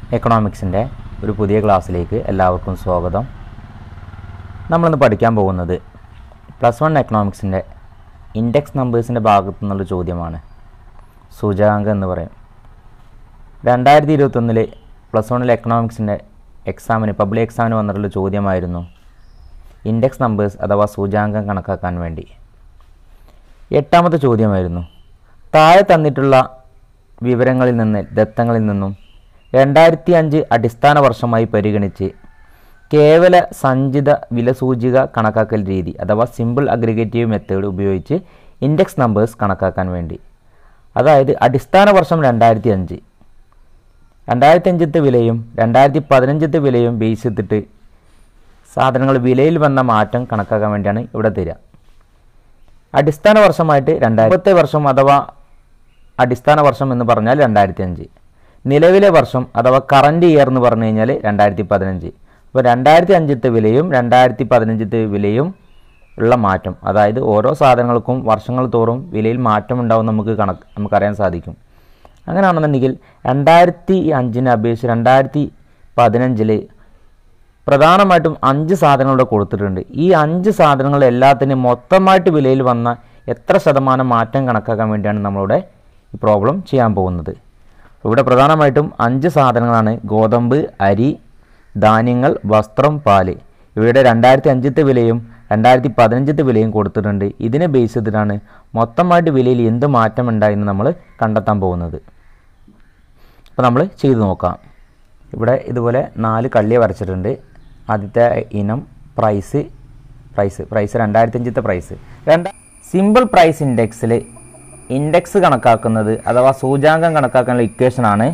എക്കണോമിക്സിൻ്റെ ഒരു പുതിയ ക്ലാസ്സിലേക്ക് എല്ലാവർക്കും സ്വാഗതം നമ്മളിന്ന് പഠിക്കാൻ പോകുന്നത് പ്ലസ് വൺ എക്കണോമിക്സിൻ്റെ ഇൻഡെക്സ് നമ്പേഴ്സിൻ്റെ ഭാഗത്തു നിന്നുള്ള ചോദ്യമാണ് സൂചകാങ്കം എന്ന് പറയും രണ്ടായിരത്തി ഇരുപത്തൊന്നിൽ പ്ലസ് വണ്ണിൽ എക്കണോമിക്സിൻ്റെ എക്സാമിന് പബ്ലിക് എക്സാമിന് വന്നിട്ടുള്ള ചോദ്യമായിരുന്നു ഇൻഡെക്സ് നമ്പേഴ്സ് അഥവാ സൂചകാങ്കം കണക്കാക്കാൻ വേണ്ടി എട്ടാമത്തെ ചോദ്യമായിരുന്നു താഴെ തന്നിട്ടുള്ള വിവരങ്ങളിൽ നിന്ന് ദത്തങ്ങളിൽ നിന്നും രണ്ടായിരത്തി അഞ്ച് അടിസ്ഥാന വർഷമായി പരിഗണിച്ച് കേവല സഞ്ചിത വിലസൂചിക കണക്കാക്കൽ രീതി അഥവാ സിമ്പിൾ അഗ്രിഗേറ്റീവ് മെത്തേഡ് ഉപയോഗിച്ച് ഇൻഡെക്സ് നമ്പേഴ്സ് കണക്കാക്കാൻ വേണ്ടി അതായത് അടിസ്ഥാന വർഷം രണ്ടായിരത്തി അഞ്ച് രണ്ടായിരത്തി അഞ്ചത്തെ വിലയും രണ്ടായിരത്തി പതിനഞ്ചത്തെ വിലയും ബേസ് ചെയ്തിട്ട് സാധനങ്ങൾ വിലയിൽ വന്ന മാറ്റം കണക്കാക്കാൻ വേണ്ടിയാണ് ഇവിടെ തരിക അടിസ്ഥാന വർഷമായിട്ട് രണ്ടായിരത്തെ വർഷം അഥവാ അടിസ്ഥാന വർഷം എന്ന് പറഞ്ഞാൽ രണ്ടായിരത്തി അഞ്ച് നിലവിലെ വർഷം അഥവാ കറൻറ്റ് ഇയർ എന്ന് പറഞ്ഞു കഴിഞ്ഞാൽ രണ്ടായിരത്തി പതിനഞ്ച് അപ്പോൾ രണ്ടായിരത്തി അഞ്ചത്തെ വിലയും രണ്ടായിരത്തി പതിനഞ്ചത്തെ വിലയും ഉള്ള മാറ്റം അതായത് ഓരോ സാധനങ്ങൾക്കും വർഷങ്ങൾ തോറും വിലയിൽ മാറ്റം ഉണ്ടാവും നമുക്ക് കണക്ക് നമുക്കറിയാൻ സാധിക്കും അങ്ങനെയാണെന്നുണ്ടെങ്കിൽ രണ്ടായിരത്തി അഞ്ചിനെ അപേക്ഷിച്ച് രണ്ടായിരത്തി പതിനഞ്ചിൽ പ്രധാനമായിട്ടും അഞ്ച് സാധനങ്ങളുടെ കൊടുത്തിട്ടുണ്ട് ഈ അഞ്ച് സാധനങ്ങൾ എല്ലാത്തിനും മൊത്തമായിട്ട് വിലയിൽ വന്ന എത്ര ശതമാനം മാറ്റം കണക്കാക്കാൻ വേണ്ടിയാണ് നമ്മളിവിടെ ഈ പ്രോബ്ലം ചെയ്യാൻ പോകുന്നത് ഇവിടെ പ്രധാനമായിട്ടും അഞ്ച് സാധനങ്ങളാണ് ഗോതമ്പ് അരി ധാന്യങ്ങൾ വസ്ത്രം പാല് ഇവയുടെ രണ്ടായിരത്തി അഞ്ചത്തെ വിലയും രണ്ടായിരത്തി പതിനഞ്ചത്തെ വിലയും കൊടുത്തിട്ടുണ്ട് ഇതിനെ ബേസ് ചെയ്തിട്ടാണ് മൊത്തമായിട്ട് വിലയിൽ എന്ത് മാറ്റം ഉണ്ടായെന്ന് നമ്മൾ കണ്ടെത്താൻ പോകുന്നത് അപ്പോൾ നമ്മൾ ചെയ്തു നോക്കാം ഇവിടെ ഇതുപോലെ നാല് കള്ളിയെ വരച്ചിട്ടുണ്ട് ആദ്യത്തെ ഇനം പ്രൈസ് പ്രൈസ് പ്രൈസ് രണ്ടായിരത്തി അഞ്ചത്തെ പ്രൈസ് രണ്ട സിമ്പിൾ പ്രൈസ് ഇൻഡെക്സിൽ ഇൻഡെക്സ് കണക്കാക്കുന്നത് അഥവാ സൂചാങ്കം കണക്കാക്കാനുള്ള ഇക്വേഷൻ ആണ്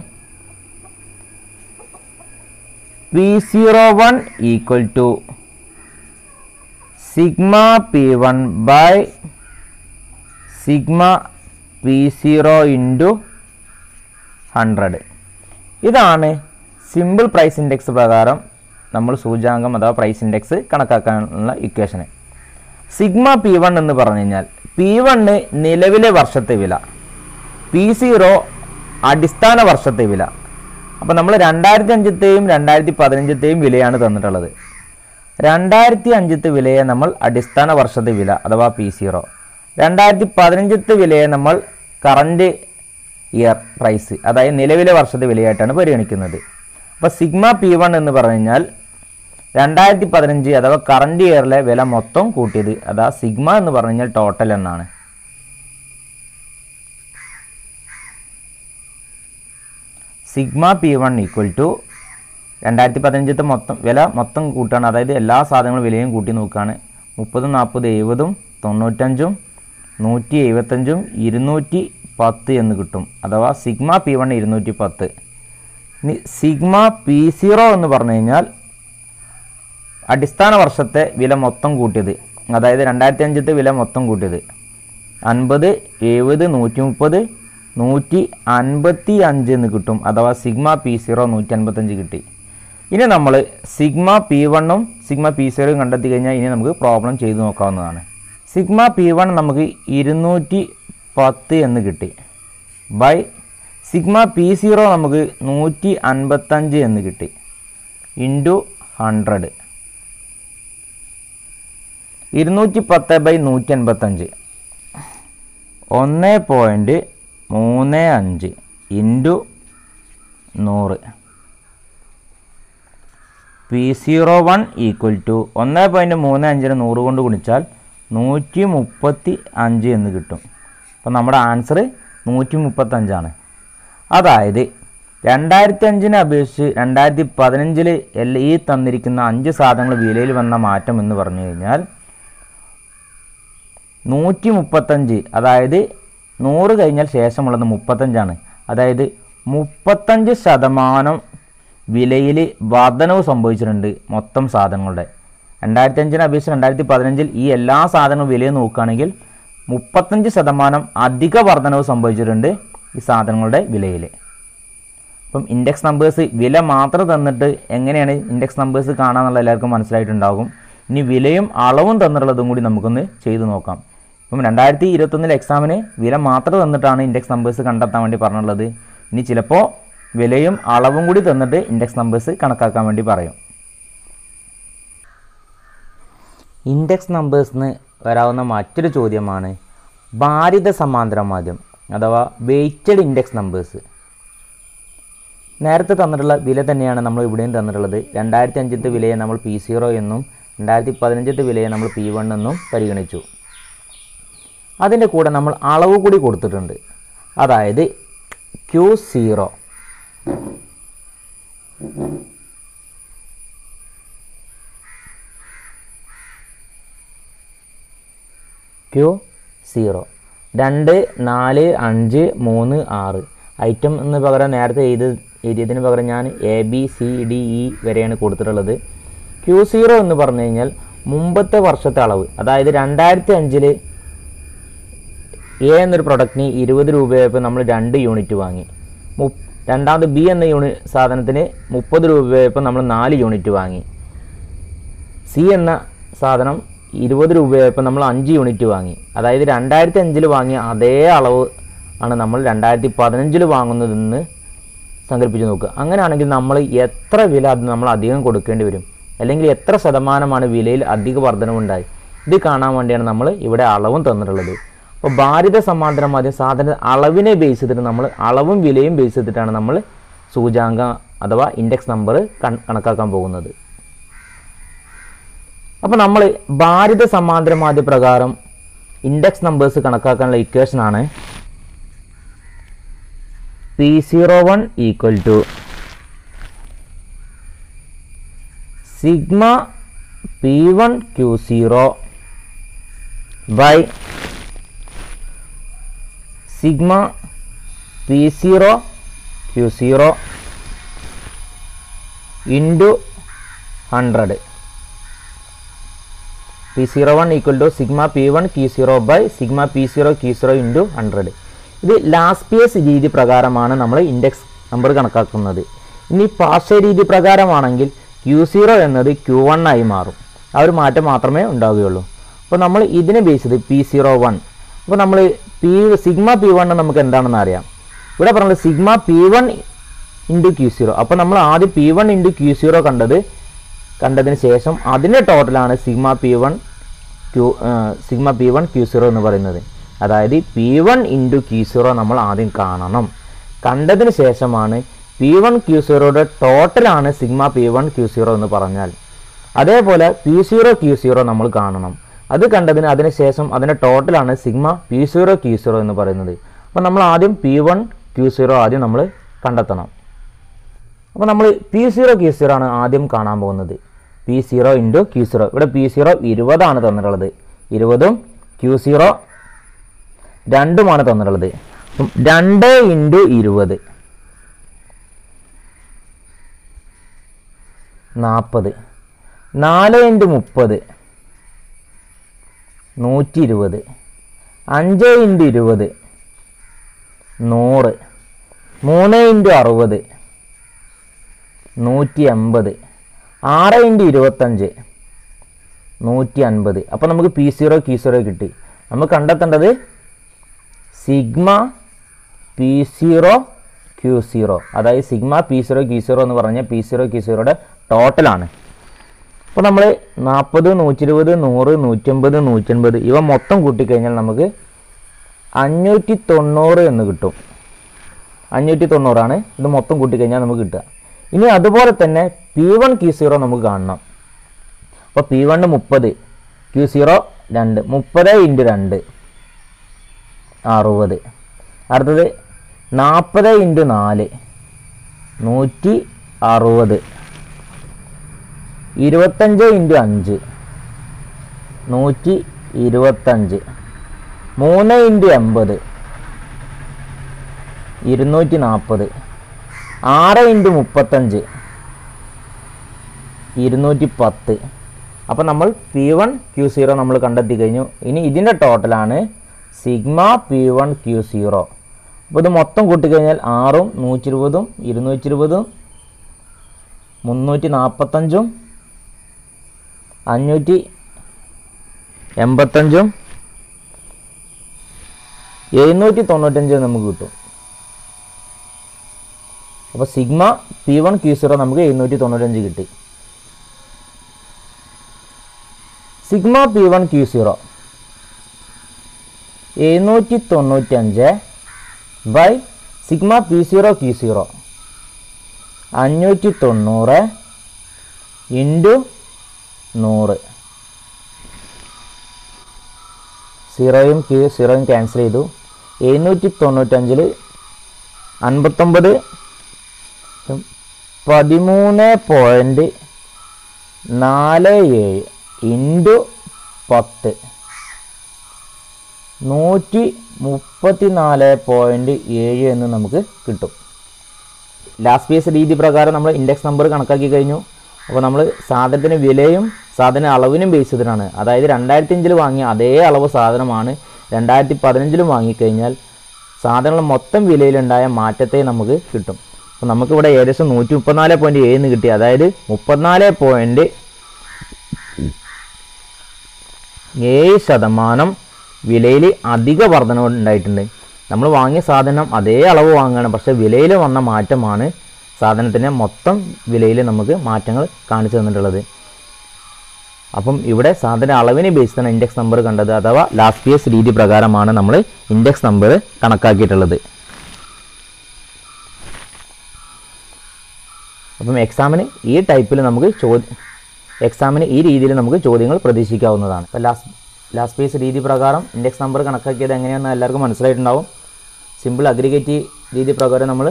P zero one equal to sigma P one by sigma P zero into hundred ഇതാണ് സിമ്പിൾ പ്രൈസ് ഇൻഡെക്സ് പ്രകാരം നമ്മൾ സൂചാങ്കം അഥവാ പ്രൈസ് ഇൻഡെക്സ് കണക്കാക്കാനുള്ള ഇക്വേഷന് സിഗ്മ പി വൺ എന്ന് പറഞ്ഞു കഴിഞ്ഞാൽ പി വണ്ണ് നിലവിലെ വർഷത്തെ വില പി സീറോ അടിസ്ഥാന വർഷത്തെ വില അപ്പോൾ നമ്മൾ രണ്ടായിരത്തി അഞ്ചത്തെയും രണ്ടായിരത്തി പതിനഞ്ചത്തെയും വിലയാണ് തന്നിട്ടുള്ളത് രണ്ടായിരത്തി അഞ്ചത്തെ വിലയെ നമ്മൾ അടിസ്ഥാന വർഷത്തെ വില അഥവാ പി സീറോ രണ്ടായിരത്തി പതിനഞ്ചത്തെ വിലയെ നമ്മൾ കറൻറ്റ് ഇയർ പ്രൈസ് അതായത് നിലവിലെ വർഷത്തെ വിലയായിട്ടാണ് പരിഗണിക്കുന്നത് അപ്പോൾ സിഗ്മ പി വൺ എന്ന് പറഞ്ഞു കഴിഞ്ഞാൽ രണ്ടായിരത്തി പതിനഞ്ച് അഥവാ കറണ്ട് ഇയറിലെ വില മൊത്തം കൂട്ടിയത് അതാ സിഗ്മ എന്ന് പറഞ്ഞു കഴിഞ്ഞാൽ ടോട്ടൽ എന്നാണ് sigma P one equal to രണ്ടായിരത്തി പതിനഞ്ചത്തെ മൊത്തം വില മൊത്തം കൂട്ടുകയാണ് അതായത് എല്ലാ സാധനങ്ങളും വിലയും കൂട്ടി നോക്കുകയാണ് മുപ്പതും നാൽപ്പത് എഴുപതും തൊണ്ണൂറ്റഞ്ചും നൂറ്റി എഴുപത്തഞ്ചും ഇരുന്നൂറ്റി പത്ത് എന്ന് കിട്ടും അഥവാ സിഗ്മ പി വൺ ഇരുന്നൂറ്റി പത്ത് ഇനി സിഗ്മ പി സീറോ എന്ന് പറഞ്ഞു കഴിഞ്ഞാൽ അടിസ്ഥാന വർഷത്തെ വില മൊത്തം കൂട്ടിയത് അതായത് രണ്ടായിരത്തി അഞ്ചത്തെ വില മൊത്തം കൂട്ടിയത് അൻപത് എഴുപത് നൂറ്റി മുപ്പത് നൂറ്റി അൻപത്തി അഞ്ച് എന്ന് കിട്ടും അഥവാ സിഗ്മ പി സീറോ നൂറ്റി അൻപത്തഞ്ച് കിട്ടി ഇനി നമ്മൾ സിഗ്മ പി വണ്ണും സിഗ്മ പി സീറോയും കണ്ടെത്തി കഴിഞ്ഞാൽ ഇനി നമുക്ക് പ്രോബ്ലം ചെയ്തു നോക്കാവുന്നതാണ് സിഗ്മ പി വൺ നമുക്ക് ഇരുന്നൂറ്റി പത്ത് എന്ന് കിട്ടി ബൈ സിഗ്മ പി സീറോ നമുക്ക് നൂറ്റി അൻപത്തഞ്ച് എന്ന് കിട്ടി ഇൻറ്റു ഹൺഡ്രഡ് ഇരുന്നൂറ്റി പത്ത് ബൈ നൂറ്റി അൻപത്തഞ്ച് ഒന്ന് പോയിൻറ്റ് മൂന്ന് അഞ്ച് ഇൻറ്റു നൂറ് P zero one equal to ഒന്ന് പോയിൻറ്റ് മൂന്ന് അഞ്ചിന് നൂറ് കൊണ്ട് ഗുണിച്ചാൽ നൂറ്റി മുപ്പത്തി അഞ്ച് എന്ന് കിട്ടും അപ്പം നമ്മുടെ ആൻസർ നൂറ്റി മുപ്പത്തഞ്ചാണ് അതായത് രണ്ടായിരത്തി അഞ്ചിനെ അപേക്ഷിച്ച് രണ്ടായിരത്തി പതിനഞ്ചിൽ എല്ലാ ഈ തന്നിരിക്കുന്ന അഞ്ച് സാധനങ്ങൾ വിലയിൽ വന്ന മാറ്റം എന്ന് പറഞ്ഞു കഴിഞ്ഞാൽ നൂറ്റി മുപ്പത്തഞ്ച് അതായത് നൂറ് കഴിഞ്ഞാൽ ശേഷമുള്ളത് മുപ്പത്തഞ്ചാണ് അതായത് മുപ്പത്തഞ്ച് ശതമാനം വിലയിൽ വർധനവ് സംഭവിച്ചിട്ടുണ്ട് മൊത്തം സാധനങ്ങളുടെ രണ്ടായിരത്തി അഞ്ചിനെ അപേക്ഷിച്ച് രണ്ടായിരത്തി പതിനഞ്ചിൽ ഈ എല്ലാ സാധനവും വിലയിൽ നോക്കുകയാണെങ്കിൽ മുപ്പത്തഞ്ച് ശതമാനം അധിക വർധനവ് സംഭവിച്ചിട്ടുണ്ട് ഈ സാധനങ്ങളുടെ വിലയിൽ അപ്പം ഇൻഡെക്സ് നമ്പേഴ്സ് വില മാത്രം തന്നിട്ട് എങ്ങനെയാണ് ഇൻഡെക്സ് നമ്പേഴ്സ് കാണാമെന്നുള്ള എല്ലാവർക്കും മനസ്സിലായിട്ടുണ്ടാകും ഇനി വിലയും അളവും തന്നിട്ടുള്ളതും കൂടി നമുക്കൊന്ന് ചെയ്തു നോക്കാം ഇപ്പം രണ്ടായിരത്തി ഇരുപത്തൊന്നിൽ എക്സാമിന് വില മാത്രം തന്നിട്ടാണ് ഇൻഡെക്സ് നമ്പേഴ്സ് കണ്ടെത്താൻ വേണ്ടി പറഞ്ഞിട്ടുള്ളത് ഇനി ചിലപ്പോൾ വിലയും അളവും കൂടി തന്നിട്ട് ഇൻഡെക്സ് നമ്പേഴ്സ് കണക്കാക്കാൻ വേണ്ടി പറയും ഇൻഡെക്സ് നമ്പേഴ്സിന് വരാവുന്ന മറ്റൊരു ചോദ്യമാണ് ഭാരിത സമാന്തര മാധ്യം അഥവാ വെയ്റ്റഡ് ഇൻഡെക്സ് നമ്പേഴ്സ് നേരത്തെ തന്നിട്ടുള്ള വില തന്നെയാണ് നമ്മൾ ഇവിടെയും തന്നിട്ടുള്ളത് രണ്ടായിരത്തി അഞ്ചത്തെ വിലയെ നമ്മൾ പി സീറോ എന്നും രണ്ടായിരത്തി പതിനഞ്ചത്തെ വിലയെ നമ്മൾ പി വൺ എന്നും പരിഗണിച്ചു അതിൻ്റെ കൂടെ നമ്മൾ അളവ് കൂടി കൊടുത്തിട്ടുണ്ട് അതായത് ക്യൂ സീറോ ക്യൂ സീറോ രണ്ട് നാല് അഞ്ച് മൂന്ന് ആറ് ഐറ്റം എന്ന് പകരം നേരത്തെ എഴുതി എഴുതിയതിന് പകരം ഞാൻ A B C D E വരെയാണ് കൊടുത്തിട്ടുള്ളത് ക്യൂ സീറോ എന്ന് പറഞ്ഞു കഴിഞ്ഞാൽ മുമ്പത്തെ വർഷത്തെ അളവ് അതായത് രണ്ടായിരത്തി അഞ്ചിൽ എ എന്നൊരു പ്രൊഡക്റ്റിന് ഇരുപത് രൂപയായപ്പോൾ നമ്മൾ രണ്ട് യൂണിറ്റ് വാങ്ങി മുപ്പ് രണ്ടാമത് ബി എന്ന യൂണി സാധനത്തിന് മുപ്പത് രൂപയായപ്പോൾ നമ്മൾ നാല് യൂണിറ്റ് വാങ്ങി സി എന്ന സാധനം ഇരുപത് രൂപയായപ്പോൾ നമ്മൾ അഞ്ച് യൂണിറ്റ് വാങ്ങി അതായത് രണ്ടായിരത്തി അഞ്ചിൽ വാങ്ങിയ അതേ അളവ് ആണ് നമ്മൾ രണ്ടായിരത്തി പതിനഞ്ചിൽ വാങ്ങുന്നതെന്ന് സങ്കല്പിച്ച് നോക്കുക അങ്ങനെയാണെങ്കിൽ നമ്മൾ എത്ര വില അത് നമ്മൾ അധികം കൊടുക്കേണ്ടി വരും അല്ലെങ്കിൽ എത്ര ശതമാനമാണ് വിലയിൽ അധിക വർധനവുണ്ടായി ഇത് കാണാൻ വേണ്ടിയാണ് നമ്മൾ ഇവിടെ അളവും തന്നിട്ടുള്ളത് അപ്പോൾ ഭാരിത സമാന്തരം ആദ്യം സാധന അളവിനെ ബേസ് ചെയ്തിട്ട് നമ്മൾ അളവും വിലയും ബേസ് ചെയ്തിട്ടാണ് നമ്മൾ സൂചാങ്ക അഥവാ ഇൻഡെക്സ് നമ്പർ കണക്കാക്കാൻ പോകുന്നത് അപ്പോൾ നമ്മൾ ഭാരിത സമാന്തര മാധ്യ പ്രകാരം ഇൻഡെക്സ് നമ്പേഴ്സ് കണക്കാക്കാനുള്ള ഇക്വേഷൻ ആണ് P zero one equal to sigma P one Q zero by sigma P zero Q zero into hundred P zero one equal to sigma P one Q zero by sigma P zero Q zero into hundred ഇത് Laspeyres രീതി പ്രകാരമാണ് നമ്മൾ index number കണക്കാക്കുന്നത് ഇനി പാർശ്വ രീതി പ്രകാരമാണെങ്കിൽ Q zero എന്നത് ക്യു വൺ ആയി മാറും ആ ഒരു മാറ്റം മാത്രമേ ഉണ്ടാവുകയുള്ളൂ അപ്പോൾ നമ്മൾ ഇതിനെ ബേസ് ചെയ്ത് പി സീറോ വൺ അപ്പോൾ നമ്മൾ പി സിഗ്മ പി വൺ നമുക്ക് എന്താണെന്ന് അറിയാം ഇവിടെ പറഞ്ഞത് sigma P one into Q zero അപ്പോൾ നമ്മൾ ആദ്യം P one into Q zero കണ്ടത് കണ്ടതിന് ശേഷം അതിൻ്റെ ടോട്ടലാണ് sigma P one Q sigma P one Q zero എന്ന് പറയുന്നത് അതായത് P one into Q zero നമ്മൾ ആദ്യം കാണണം കണ്ടതിന് ശേഷമാണ് പി വൺ ക്യൂ സീറോയുടെ ടോട്ടലാണ് sigma P one Q zero എന്ന് പറഞ്ഞാൽ അതേപോലെ പി സീറോ ക്യൂ സീറോ നമ്മൾ കാണണം അത് കണ്ടതിന് അതിന് ശേഷം അതിൻ്റെ ടോട്ടലാണ് sigma P zero Q zero എന്ന് പറയുന്നത് അപ്പോൾ നമ്മൾ ആദ്യം പി വൺ ക്യൂ സീറോ ആദ്യം നമ്മൾ കണ്ടെത്തണം അപ്പോൾ നമ്മൾ പി സീറോ ക്യൂ സീറോ ആണ് ആദ്യം കാണാൻ പോകുന്നത് P zero into Q zero ഇവിടെ പി സീറോ ഇരുപതാണ് തന്നിട്ടുള്ളത് ഇരുപതും ക്യൂ സീറോ രണ്ടുമാണ് തന്നിട്ടുള്ളത് അപ്പം രണ്ട് ഇൻറ്റു ഇരുപത് നാൽപ്പത് നാല് ഇൻറ്റു മുപ്പത് നൂറ്റി ഇരുപത് അഞ്ച് ഇൻറ്റു ഇരുപത് നൂറ് മൂന്ന് ഇൻറ്റു അറുപത് നൂറ്റി അമ്പത് ആറ് ഇൻറ്റു ഇരുപത്തഞ്ച് നൂറ്റി അൻപത് അപ്പോൾ നമുക്ക് പി സീറോ ക്യൂ സീറോ കിട്ടി നമ്മൾ കണ്ടെത്തേണ്ടത് sigma P zero Q zero അതായത് sigma P zero Q zero എന്ന് പറഞ്ഞാൽ പി സീറോ ക്യൂ സീറോയുടെ ടോട്ടലാണ് അപ്പോൾ നമ്മൾ നാൽപ്പത് നൂറ്റി ഇരുപത് നൂറ് നൂറ്റമ്പത് നൂറ്റൻപത് ഇവ മൊത്തം കൂട്ടിക്കഴിഞ്ഞാൽ നമുക്ക് അഞ്ഞൂറ്റി തൊണ്ണൂറ് എന്ന് കിട്ടും അഞ്ഞൂറ്റി തൊണ്ണൂറാണ് ഇത് മൊത്തം കൂട്ടിക്കഴിഞ്ഞാൽ നമുക്ക് കിട്ടുക ഇനി അതുപോലെ തന്നെ പി വൺ ക്യൂ സീറോ നമുക്ക് കാണണം അപ്പോൾ പി വണ്ണ് മുപ്പത് ക്യൂ സീറോ രണ്ട് മുപ്പത് ഇൻറ്റു രണ്ട് അറുപത് അടുത്തത് നാൽപ്പത് ഇൻറ്റു നാല് നൂറ്റി അറുപത് ഇരുപത്തഞ്ച് ഇൻറ്റു അഞ്ച് നൂറ്റി ഇരുപത്തഞ്ച് മൂന്ന് ഇൻറ്റു എൺപത് ഇരുന്നൂറ്റി നാൽപ്പത് ആറ് ഇൻറ്റു മുപ്പത്തഞ്ച് ഇരുന്നൂറ്റി പത്ത് അപ്പോൾ നമ്മൾ പി വൺ ക്യൂ സീറോ നമ്മൾ കണ്ടെത്തി കഴിഞ്ഞു ഇനി ഇതിൻ്റെ ടോട്ടലാണ് sigma P one Q zero അപ്പോൾ ഇത് മൊത്തം കൂട്ടിക്കഴിഞ്ഞാൽ ആറും നൂറ്റി ഇരുപതും ഇരുന്നൂറ്റി ഇരുപതും മുന്നൂറ്റി നാൽപ്പത്തഞ്ചും അഞ്ഞൂറ്റി എൺപത്തഞ്ചും എഴുന്നൂറ്റി തൊണ്ണൂറ്റഞ്ചും നമുക്ക് കിട്ടും അപ്പോൾ sigma P one Q zero നമുക്ക് എഴുന്നൂറ്റി തൊണ്ണൂറ്റഞ്ച് കിട്ടി sigma P one Q zero എഴുന്നൂറ്റി തൊണ്ണൂറ്റഞ്ച് by sigma P zero Q zero അഞ്ഞൂറ്റി തൊണ്ണൂറ് ഇൻറ്റു നൂറ് സീറോയും ക്യൂ സീറോയും ക്യാൻസൽ ചെയ്തു എഴുന്നൂറ്റി തൊണ്ണൂറ്റഞ്ചിൽ അൻപത്തൊമ്പത് പതിമൂന്ന് പോയിൻറ്റ് നാല് ഏഴ് ഇൻറ്റു പത്ത് നൂറ്റി മുപ്പത്തി നാല് പോയിൻറ്റ് ഏഴ് എന്ന് നമുക്ക് കിട്ടും ലാസ്റ്റ് പീസ് രീതി പ്രകാരം നമ്മൾ ഇൻഡെക്സ് നമ്പർ കണക്കാക്കി കഴിഞ്ഞു അപ്പോൾ നമ്മൾ സാധനത്തിന് വിലയും സാധന അളവിനും ബേസ് ചെയ്തിട്ടാണ് അതായത് രണ്ടായിരത്തി അഞ്ചിൽ വാങ്ങിയ അതേ അളവ് സാധനമാണ് രണ്ടായിരത്തി പതിനഞ്ചിലും വാങ്ങിക്കഴിഞ്ഞാൽ സാധനങ്ങളുടെ മൊത്തം വിലയിലുണ്ടായ മാറ്റത്തെ നമുക്ക് കിട്ടും അപ്പോൾ നമുക്കിവിടെ ഏകദേശം നൂറ്റി മുപ്പത്തിനാല് പോയിൻറ്റ് ഏഴ് കിട്ടി അതായത് മുപ്പത്തിനാല് പോയിൻറ്റ് ഏഴ് ശതമാനം വിലയിൽ അധിക വർധനവ് ഉണ്ടായിട്ടുണ്ട് നമ്മൾ വാങ്ങിയ സാധനം അതേ അളവ് വാങ്ങുകയാണ് പക്ഷേ വിലയിൽ വന്ന മാറ്റമാണ് സാധനത്തിൻ്റെ മൊത്തം വിലയിൽ നമുക്ക് മാറ്റങ്ങൾ കാണിച്ചു തന്നിട്ടുള്ളത് അപ്പം ഇവിടെ സാധന അളവിനെ ബേസ് ചെയ്താണ് ഇൻഡെക്സ് നമ്പർ കണ്ടത് അഥവാ ലാസ്റ്റ് പി എസ് രീതി പ്രകാരമാണ് നമ്മൾ ഇൻഡെക്സ് നമ്പർ കണക്കാക്കിയിട്ടുള്ളത് അപ്പം എക്സാമിന് ഈ ടൈപ്പിൽ നമുക്ക് ചോദ്യം എക്സാമിന് ഈ രീതിയിൽ നമുക്ക് ചോദ്യങ്ങൾ പ്രതീക്ഷിക്കാവുന്നതാണ് അപ്പോൾ ലാസ്റ്റ് ലാസ്റ്റ് പേസ് രീതി പ്രകാരം ഇൻഡെക്സ് നമ്പർ കണക്കാക്കിയത് എങ്ങനെയാണെന്ന് എല്ലാവർക്കും മനസ്സിലായിട്ടുണ്ടാവും സിമ്പിൾ അഗ്രിഗേറ്റ് രീതി പ്രകാരം നമ്മൾ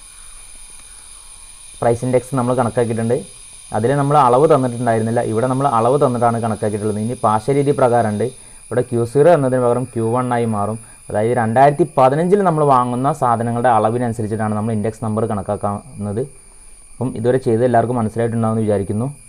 പ്രൈസ് ഇൻഡെക്സ് നമ്മൾ കണക്കാക്കിയിട്ടുണ്ട് അതിൽ നമ്മൾ അളവ് തന്നിട്ടുണ്ടായിരുന്നില്ല ഇവിടെ നമ്മൾ അളവ് തന്നിട്ടാണ് കണക്കാക്കിയിട്ടുള്ളത് ഇനി പാശ രീതി പ്രകാരമുണ്ട് ഇവിടെ ക്യൂ സീറോ എന്നതിന് പകരം ക്യൂ വൺ ആയി മാറും അതായത് രണ്ടായിരത്തി പതിനഞ്ചിൽ നമ്മൾ വാങ്ങുന്ന സാധനങ്ങളുടെ അളവിനനുസരിച്ചിട്ടാണ് നമ്മൾ ഇൻഡെക്സ് നമ്പർ കണക്കാക്കുന്നത് അപ്പം ഇതുവരെ ചെയ്ത് എല്ലാവർക്കും മനസ്സിലായിട്ടുണ്ടാവുമെന്ന് വിചാരിക്കുന്നു